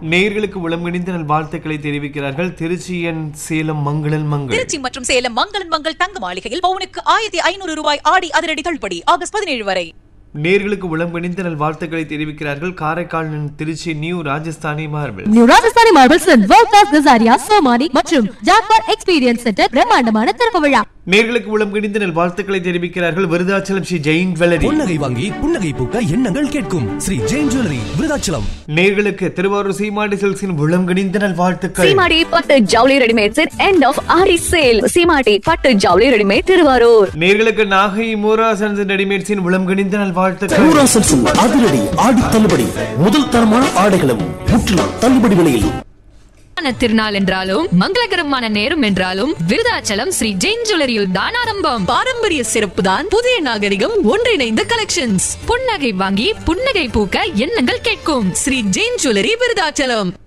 நேயர்களுக்கு உளமணிந்த நல் வாழ்த்துக்களை தெரிவிக்கிறார்கள் திருச்சியன் சேலம் மங்களன் மங்கள் திருச்சி மற்றும் சேலம் மங்களன் மங்கள் தங்க மாளிகையில் பவுனுக்கு ஆயிரத்தி ஐநூறு ரூபாய் ஆடி அதிரடி தள்ளுபடி ஆகஸ்ட் பதினேழு வரை நேயர்களுக்கு உளமணிந்த நல் வாழ்த்துக்களை தெரிவிக்கிறார்கள் Karaikal Trichy new Rajasthani marble new Rajasthani marbles world class Kajaria Somany மற்றும் ஜாக்வார் எக்ஸ்பீரியன்ஸ் சென்டர் பிரம்மாண்டமான திறப்பு விழா நேர்களுக்கு உளமணிந்த நல் வாழ்த்துக்களை தெரிவிக்கிறார்கள் விருதாச்சலம் ஸ்ரீ ஜெயின் ஜுவல்லரி புன்னகை வாங்கி புன்னகை பூக்க எண்ணங்கள் கேட்கும் ஸ்ரீ ஜெயின் ஜுவல்லரி விருதாச்சலம் நேர்களுக்கு திருவாரூர் சீமாடி சில்க்ஸின் உளமணிந்த நல் வாழ்த்துக்கள் சீமாடி பட்டு ஜவுளி readymades end of Aadi sale Seemadi பட்டு ஜவுளி ரெடிமேட் திருவாரூர் நேர்களுக்கு நாகை மூரா சன்ஸ் ரெடிமேட்ஸின் உளமணிந்த நல் வாழ்த்துக்கள் பூராசன்ஸின் அதிரடி ஆடி தள்ளுபடி முதல் தரமான ஆடைகளும் முற்றிலும் தள்ளுபடி விலையில் திருநாள் என்றாலும் மங்களகரமான நேரம் என்றாலும் விருதாச்சலம் ஸ்ரீ ஜெயின் ஜுவல்லரியில் தான் ஆரம்பம் பாரம்பரிய சிறப்பு தான் புதிய நாகரிகம் ஒன்றிணைந்த கலெக்ஷன்ஸ் புன்னகை வாங்கி புன்னகை பூக்க எண்ணங்கள் கேட்கும் ஸ்ரீ ஜெயின் ஜுவல்லரி விருதாச்சலம்